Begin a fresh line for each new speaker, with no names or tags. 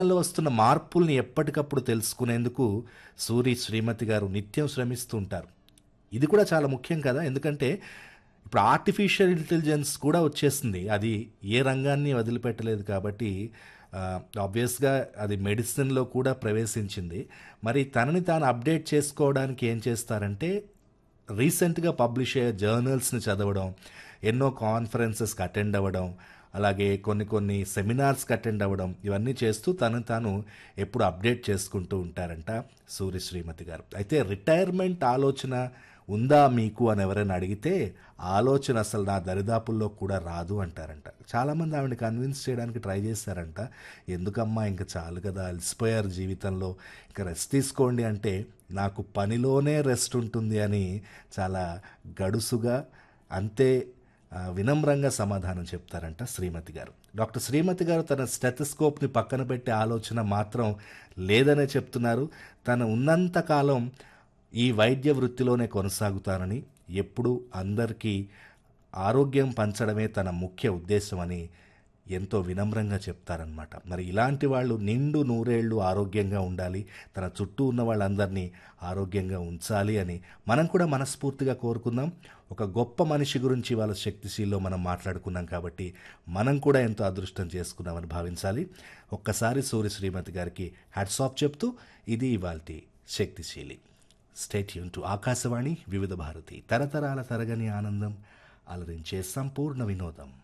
లో వస్తున్న మార్పుల్ని ఎప్పటికప్పుడు తెలుసుకునేందుకు సూరి శ్రీమతి గారు నిత్యం శ్రమిస్తూ ఉంటారు ఇది కూడా చాలా ముఖ్యం కదా ఎందుకంటే ఇప్పుడు ఆర్టిఫిషియల్ ఇంటెలిజెన్స్ కూడా వచ్చేసింది అది ఏ రంగాన్ని వదిలిపెట్టలేదు కాబట్టి ఆబ్వియస్గా అది మెడిసిన్లో కూడా ప్రవేశించింది మరి తనని తాను అప్డేట్ చేసుకోవడానికి ఏం చేస్తారంటే రీసెంట్గా పబ్లిష్ అయ్యే జర్నల్స్ని చదవడం ఎన్నో కాన్ఫరెన్సెస్కి అటెండ్ అవ్వడం అలాగే కొన్ని కొన్ని సెమినార్స్కి అటెండ్ అవ్వడం ఇవన్నీ చేస్తూ తను తాను ఎప్పుడు అప్డేట్ చేసుకుంటూ ఉంటారంట సూర్య శ్రీమతి గారు అయితే రిటైర్మెంట్ ఆలోచన ఉందా మీకు అని ఎవరైనా అడిగితే ఆలోచన అసలు నా దరిదాపుల్లో కూడా రాదు అంటారంట చాలామంది ఆవిడని కన్విన్స్ చేయడానికి ట్రై చేశారంట ఎందుకమ్మా ఇంకా చాలు కదా అలసిపోయారు జీవితంలో ఇంకా రెస్ట్ తీసుకోండి అంటే నాకు పనిలోనే రెస్ట్ ఉంటుంది అని చాలా గడుసుగా అంతే ఆ, వినమ్రంగా సమాధానం చెప్తారంట శ్రీమతి గారు డాక్టర్ శ్రీమతి గారు తన స్టెథస్కోప్ని పక్కన పెట్టే ఆలోచన మాత్రం లేదనే చెప్తున్నారు తను ఉన్నంత కాలం ఈ వైద్య వృత్తిలోనే కొనసాగుతానని ఎప్పుడూ అందరికీ ఆరోగ్యం పంచడమే తన ముఖ్య ఉద్దేశమని ఎంతో వినమ్రంగా చెప్తారనమాట మరి ఇలాంటి వాళ్ళు నిండు నూరేళ్లు ఆరోగ్యంగా ఉండాలి తన చుట్టూ ఉన్న వాళ్ళందరినీ ఆరోగ్యంగా ఉంచాలి అని మనం కూడా మనస్ఫూర్తిగా కోరుకుందాం ఒక గొప్ప మనిషి గురించి వాళ్ళ శక్తిశీల్లో మనం మాట్లాడుకున్నాం కాబట్టి మనం కూడా ఎంతో అదృష్టం చేసుకున్నామని భావించాలి ఒక్కసారి సూర్య శ్రీమతి గారికి హ్యాట్స్ ఆఫ్ చెప్తూ ఇది ఇవాల్టి శక్తిశీలి స్టేట్ యూన్ టు ఆకాశవాణి వివిధ భారతి తరతరాల తరగని ఆనందం అలరించే సంపూర్ణ వినోదం